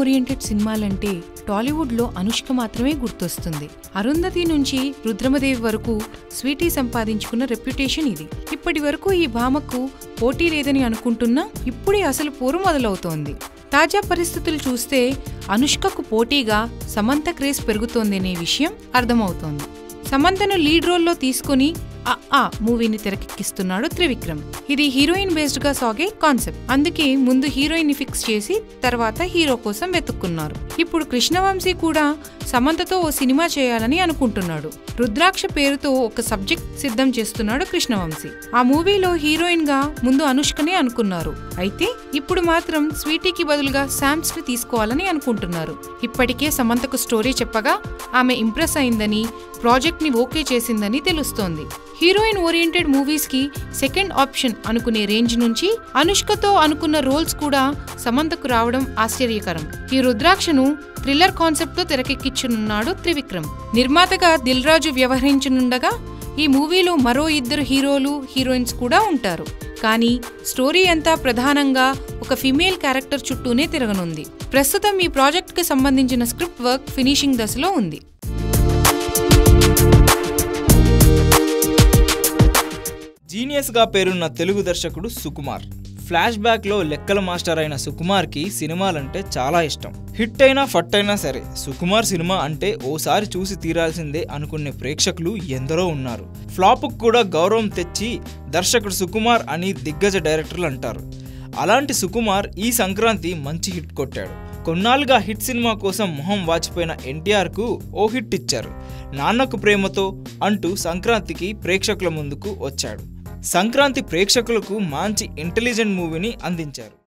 oriented సినిమాలంటే టాలీవుడ్లో అనుష్క మాత్రమే గుర్తొస్తుంది అరుంధతి నుంచి రుద్రమదేవి వరకు స్వీటీ సంపాదించుకున్న రెప్యుటేషన్ ఇది ఇప్పటి వరకు ఈ భామకు పోటీ లేదని అనుకుంటున్నా ఇప్పుడే అసలు పోరు మొదలవుతోంది తాజా పరిస్థితులు చూస్తే అనుష్కకు పోటీగా సమంత క్రేజ్ పెరుగుతోందనే విషయం అర్థమవుతోంది సమంతను లీడ్ రోల్లో తీసుకుని ఆ ఆ మూవీని తెరకెక్కిస్తున్నాడు త్రివిక్రమ్ ఇది హీరోయిన్ బేస్డ్ గా సాగే కాన్సెప్ట్ అందుకే ముందు హీరోయిన్ ని ఫిక్స్ చేసి తర్వాత హీరో కోసం వెతుక్కున్నారు ఇప్పుడు కృష్ణవంశీ కూడా సమంతతో ఓ సినిమా చేయాలని అనుకుంటున్నాడు రుద్రాక్ష పేరుతో ఒక సబ్జెక్ట్ సిద్ధం చేస్తున్నాడు కృష్ణవంశీ ఆ మూవీలో హీరోయిన్ గా ముందు అనుష్కనే అనుకున్నారు అయితే ఇప్పుడు మాత్రం స్వీటీకి బదులుగా శామ్స్ ని తీసుకోవాలని అనుకుంటున్నారు ఇప్పటికే సమంతకు స్టోరీ చెప్పగా ఆమె ఇంప్రెస్ అయిందని ప్రాజెక్ట్ ని ఓకే చేసిందని తెలుస్తోంది హీరోయిన్ ఓరియంటెడ్ మూవీస్ కి సెకండ్ ఆప్షన్ అనుకునే రేంజ్ నుంచి అనుష్కతో అనుకున్న రోల్స్ కూడా సమంతకు రావడం ఆశ్చర్యకరం ఈ రుద్రాక్షను థ్రిల్లర్ కాన్సెప్ట్ తో తెరకెక్కించనున్నాడు త్రివిక్రమ్ నిర్మాతగా దిల్ రాజు వ్యవహరించనుండగా ఈ మూవీలో మరో ఇద్దరు హీరోలు హీరోయిన్స్ కూడా ఉంటారు కానీ స్టోరీ అంతా ప్రధానంగా ఒక ఫిమేల్ క్యారెక్టర్ చుట్టూనే తిరగనుంది ప్రస్తుతం ఈ ప్రాజెక్ట్ కి సంబంధించిన స్క్రిప్ట్ వర్క్ ఫినిషింగ్ దశలో ఉంది జీనియస్గా పేరున్న తెలుగు దర్శకుడు సుకుమార్ ఫ్లాష్ బ్యాక్లో లెక్కల మాస్టర్ అయిన సుకుమార్కి సినిమాలంటే చాలా ఇష్టం హిట్ అయినా ఫట్ అయినా సరే సుకుమార్ సినిమా అంటే ఓసారి చూసి తీరాల్సిందే అనుకునే ప్రేక్షకులు ఎందరో ఉన్నారు ఫ్లాప్కు కూడా గౌరవం తెచ్చి దర్శకుడు సుకుమార్ అని దిగ్గజ డైరెక్టర్లు అంటారు అలాంటి సుకుమార్ ఈ సంక్రాంతి మంచి హిట్ కొట్టాడు కొన్నాళ్ళుగా హిట్ సినిమా కోసం మొహం వాచిపోయిన ఎన్టీఆర్కు ఓ హిట్ ఇచ్చారు నాన్నకు ప్రేమతో అంటూ సంక్రాంతికి ప్రేక్షకుల ముందుకు వచ్చాడు సంక్రాంతి ప్రేక్షకులకు మంచి ఇంటెలిజెంట్ మూవీని అందించారు